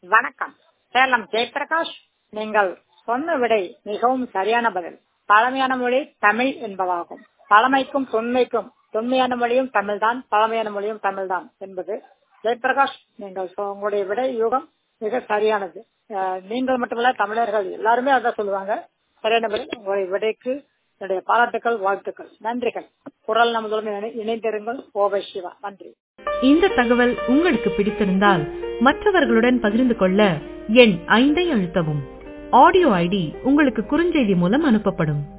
வணக்கம் சேலம் ஜெயபிரகாஷ் நீங்கள் சொன்ன விடை மிகவும் சரியான பதில் பழமையான மொழி தமிழ் என்பதாகும் பழமைக்கும் தொன்மைக்கும் தொன்மையான மொழியும் தமிழ்தான் பழமையான மொழியும் தமிழ்தான் என்பது ஜெயபிரகாஷ் நீங்கள் சொ- உங்களுடைய விடை யூகம் மிக சரியானது அஹ், நீங்கள் மட்டுமல்ல தமிழர்கள் எல்லாருமே அதான் சொல்லுவாங்க சரியான பதில் உங்களுடைய விடைக்கு என்னுடைய பாராட்டுக்கள் வாழ்த்துக்கள் நன்றிகள் குரல் நமதுடன் இணை- இணைந்திருங்கள் ஓவை சிவா நன்றி இந்த தகவல் உங்களுக்கு பிடித்திருந்தால் மற்றவர்களுடன் பகிர்ந்து கொள்ள எண் ஐந்தை அழுத்தவும் ஆடியோ ஐடி உங்களுக்கு குறுஞ்செய்தி மூலம் அனுப்பப்படும்